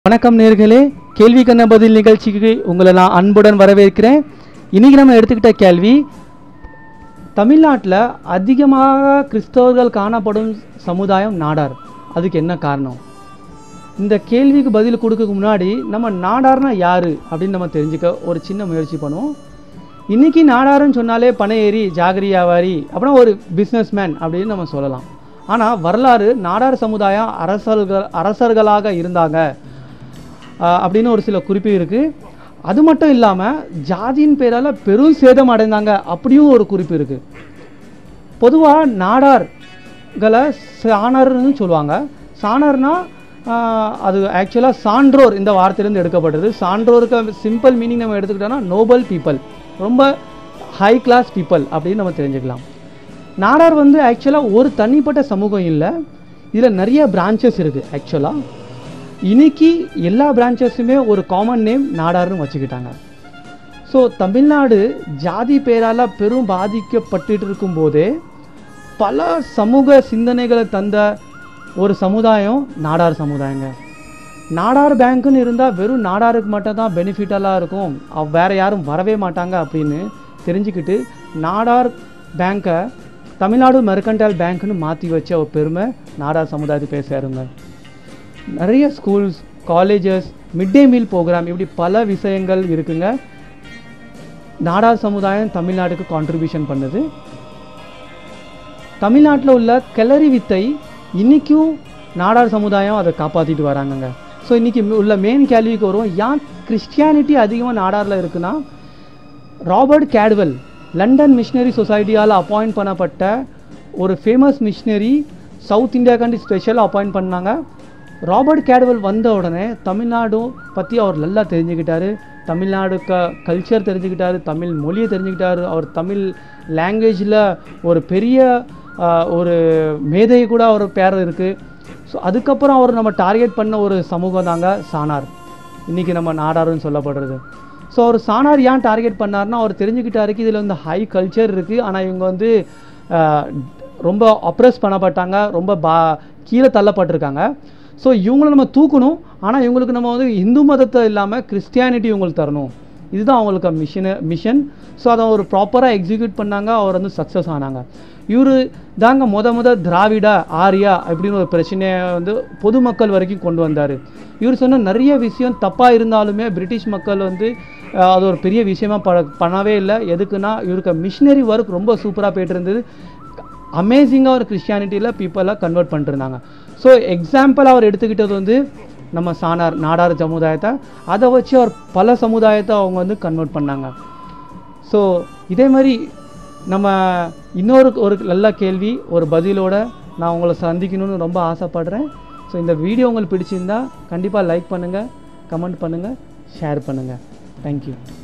வணக்கம் நேர்களே கேள்வி கண்ண பதில் நிகழ்ச்சிக்கு உங்களை நான் அன்புடன் வரவேற்கிறேன் இன்னைக்கு நம்ம எடுத்துக்கிட்ட கேள்வி தமிழ்நாட்டில் அதிகமாக கிறிஸ்தவர்கள் காணப்படும் சமுதாயம் நாடார் அதுக்கு என்ன காரணம் இந்த கேள்விக்கு பதில் கொடுக்கறதுக்கு முன்னாடி நம்ம நாடார்னா யாரு அப்படின்னு நம்ம தெரிஞ்சுக்க ஒரு சின்ன முயற்சி பண்ணுவோம் இன்னைக்கு நாடாருன்னு சொன்னாலே பனை ஏறி ஜாகரி வியாபாரி அப்படின்னா ஒரு பிஸ்னஸ்மேன் அப்படின்னு நம்ம சொல்லலாம் ஆனால் வரலாறு நாடார் சமுதாயம் அரசர்கள் அரசர்களாக இருந்தாங்க ஆஹ் அப்படின்னு ஒரு சில குறிப்பு இருக்குது அது மட்டும் இல்லாமல் ஜாதியின் பேரால் பெரும் சேதம் அடைந்தாங்க அப்படியும் ஒரு குறிப்பு இருக்குது பொதுவாக நாடார்களை சாணர்னு சொல்லுவாங்க சாணர்னா ஆஹ், அது ஆக்சுவலாக சான்றோர் இந்த வார்த்தையிலேருந்து எடுக்கப்பட்டது சான்றோருக்கு சிம்பிள் மீனிங் நம்ம எடுத்துக்கிட்டோம்னா நோபல் பீப்பிள் ரொம்ப ஹை கிளாஸ் பீப்பிள் அப்படின்னு நம்ம தெரிஞ்சுக்கலாம் நாடார் வந்து ஆக்சுவலாக ஒரு தனிப்பட்ட சமூகம் இல்லை இதில் நிறைய பிரான்ச்சஸ் இருக்குது ஆக்சுவலாக இன்னைக்கு எல்லா பிரான்ச்சஸுமே ஒரு காமன் நேம் நாடார்னு வச்சுக்கிட்டாங்க ஸோ தமிழ்நாடு ஜாதி பேரால் பெரும் பாதிக்கப்பட்டுட்டு இருக்கும்போதே பல சமூக சிந்தனைகளை தந்த ஒரு சமுதாயம் நாடார் சமுதாயங்க நாடார் பேங்க்குன்னு இருந்தால் வெறும் நாடாருக்கு மட்டும் தான் பெனிஃபிட்டெல்லாம் இருக்கும் அவ் வேற யாரும் வரவே மாட்டாங்க அப்படின்னு தெரிஞ்சுக்கிட்டு நாடார் பேங்க்கை தமிழ்நாடு மெர்கன்டைல் பேங்க்னு மாற்றி வச்ச ஒரு பெருமை நாடார் சமுதாயத்துக்கு போய் சேருங்க நிறைய schools colleges mid day meal program இப்படி பல விஷயங்கள் இருக்குங்க நாடார் சமுதாயம் தமிழ்நாட்டுக்கு கான்ட்ரிபியூஷன் பண்ணுது தமிழ்நாட்டில் உள்ள கிளறி வித்தை இன்றைக்கும் நாடார் சமுதாயம் அதை காப்பாற்றிட்டு வராங்கங்க ஸோ இன்றைக்கி உள்ள மெயின் கேள்விக்கு வருவோம் ஏன் கிறிஸ்டியானிட்டி அதிகமாக நாடாரில் இருக்குன்னா ராபர்ட் கேட்வெல் லண்டன் மிஷினரி சொசைட்டியால் அப்பாயிண்ட் பண்ணப்பட்ட ஒரு ஃபேமஸ் மிஷினரி சவுத் இந்தியாக்காண்டி ஸ்பெஷலாக அப்பாயிண்ட் பண்ணாங்க ராபர்ட் கேட்வெல் வந்த உடனே தமிழ்நாடு பற்றி அவர் நல்லா தெரிஞ்சுக்கிட்டாரு தமிழ்நாடு க கல்ச்சர் தெரிஞ்சுக்கிட்டாரு தமிழ் மொழியை தெரிஞ்சுக்கிட்டாரு அவர் தமிழ் லாங்குவேஜில் ஒரு பெரிய ஆஹ், ஒரு மேதை கூட அவர் பேர் இருக்குது ஸோ அதுக்கப்புறம் அவர் நம்ம டார்கெட் பண்ண ஒரு சமூகம் தாங்க சாணார் இன்றைக்கி நம்ம நாடாருன்னு சொல்லப்படுறது ஸோ அவர் சாணார் ஏன் டார்கெட் பண்ணார்னா அவர் தெரிஞ்சுக்கிட்டாருக்கு இதில் வந்து ஹை கல்ச்சர் இருக்குது ஆனால் இவங்க வந்து ஆஹ், ரொம்ப அப்ரெஸ் பண்ணப்பட்டாங்க ரொம்ப பா கீழே தள்ளப்பட்டிருக்காங்க ஸோ இவங்கள நம்ம தூக்கணும் ஆனால் இவங்களுக்கு நம்ம வந்து இந்து மதத்தை இல்லாமல் கிறிஸ்டியானிட்டி இவங்களுக்கு தரணும் இதுதான் அவங்களுக்கு மிஷனு மிஷன் ஸோ அதை ஒரு ப்ராப்பராக எக்ஸிக்யூட் பண்ணாங்க அவர் வந்து சக்ஸஸ் ஆனாங்க இவர் தாங்க முத முத திராவிட ஆரியா அப்படின்னு ஒரு பிரச்சனையை வந்து பொதுமக்கள் வரைக்கும் கொண்டு வந்தார் இவர் சொன்ன நிறைய விஷயம் தப்பாக இருந்தாலுமே பிரிட்டிஷ் மக்கள் வந்து அஹ், அது ஒரு பெரிய விஷயமா ப பண்ணவே இல்லை எதுக்குன்னா இவருக்கு மிஷினரி ஒர்க் ரொம்ப சூப்பராக போயிட்டு இருந்தது அமேசிங்காக ஒரு கிறிஸ்டியானிட்டியில் பீப்புளாக கன்வெர்ட் பண்ணிருந்தாங்க ஸோ எக்ஸாம்பிள் அவர் எடுத்துக்கிட்டது வந்து நம்ம சாணார் நாடார் சமுதாயத்தை அதை வச்சு அவர் பல சமுதாயத்தை அவங்க வந்து கன்வெர்ட் பண்ணாங்க ஸோ இதே மாதிரி நம்ம இன்னொரு ஒரு நல்ல கேள்வி ஒரு பதிலோட நான் உங்களை சந்திக்கணும்னு ரொம்ப ஆசைப்படுறேன் ஸோ இந்த வீடியோ உங்களுக்கு பிடிச்சிருந்தா கண்டிப்பாக லைக் பண்ணுங்கள் கமெண்ட் பண்ணுங்கள் ஷேர் பண்ணுங்கள் தேங்க்யூ